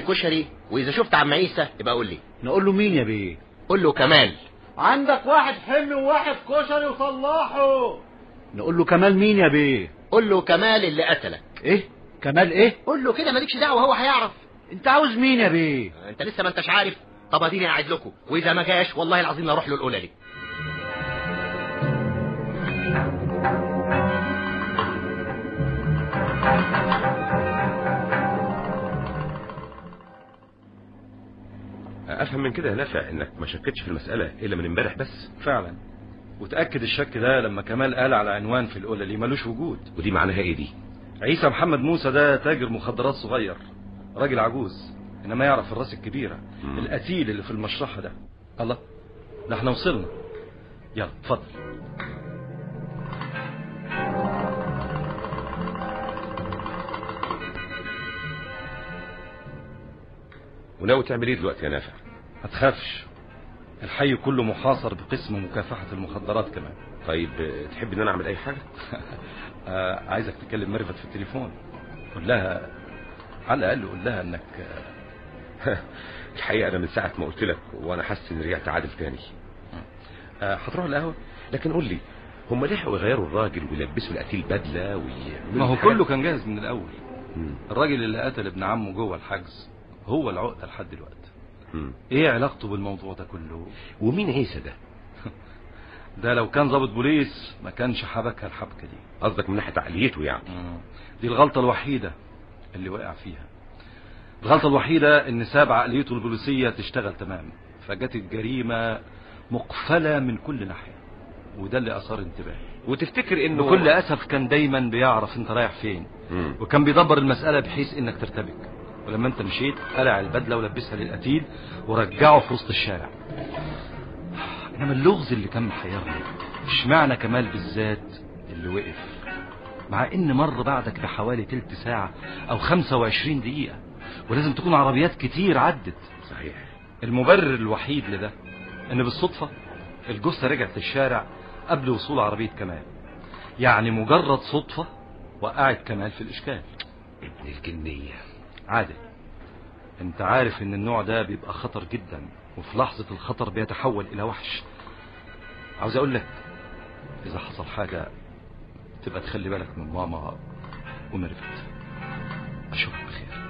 كشري واذا شفت عم عيسى يبقى قول لي نقول له مين يا بيه قول له كمال عندك واحد حمي وواحد كشري وصلحه نقول له كمال مين يا بيه قول له كمال اللي قتلك ايه كمال ايه قول له كده مالكش دعوه هو هيعرف انت عاوز مين يا بيه انت لسه ما انتش عارف طب اديني قاعد لكم واذا ما جاش والله العظيم لا اروح له الاولى دي افهم من كده يا نافع انك ما شكتش في المساله الا من امبارح بس فعلا وتأكد الشك ده لما كمال قال على عنوان في الأولى اللي ملوش وجود ودي معناها ايه دي عيسى محمد موسى ده تاجر مخدرات صغير راجل عجوز انما يعرف الراس الكبيرة مم. القتيل اللي في المشرحة ده الله ده احنا وصلنا يلا اتفضل وناوي تعمل ايه دلوقتي يا نافع ما تخافش الحي كله محاصر بقسم مكافحة المخدرات كمان طيب آه، تحب ان انا اعمل اي حاجه آه عايزك تكلم ميرفت في التليفون قول لها على الأقل قول لها انك آه، الحقيقه انا من ساعه ما قلت لك وانا حاسس ان رجعت عادل تاني آه، هتروح القهوة لكن قول لي هم لحقوا يغيروا الراجل ويلبسوا القتيل بدله ويعملوا ما هو الحاجات؟ كله كان جاهز من الأول مم. الراجل اللي قتل ابن عمه جوه الحجز هو العقدة لحد دلوقتي مم. ايه علاقته بالموضوع ده كله ومين عيسى ده ده لو كان ضابط بوليس ما كانش حبكها الحبكة دي قصدك من ناحيه عقليته يعني دي الغلطة الوحيدة اللي وقع فيها الغلطة الوحيدة ان ساب عقليته البوليسية تشتغل تمام فجت الجريمة مقفلة من كل ناحية وده اللي اثار انتباهي وتفتكر انه بكل اسف كان دايما بيعرف انت رايح فين مم. وكان بيدبر المسألة بحيث انك ترتبك ولما انت مشيت قلع البدلة ولبسها للقتيل ورجعه في وسط الشارع انما اللغز اللي كان محيرني اشمعنى كمال بالذات اللي وقف مع ان مر بعدك بحوالي تلت ساعة او خمسة وعشرين دقيقة ولازم تكون عربيات كتير عدت صحيح المبرر الوحيد لده ان بالصدفة الجثة رجعت الشارع قبل وصول عربية كمال يعني مجرد صدفة وقعت كمال في الاشكال ابن الجنيه عادل انت عارف ان النوع ده بيبقى خطر جدا وفي لحظة الخطر بيتحول الى وحش عاوز اقول لك اذا حصل حاجة تبقى تخلي بالك من ماما وميرفت اشوفك بخير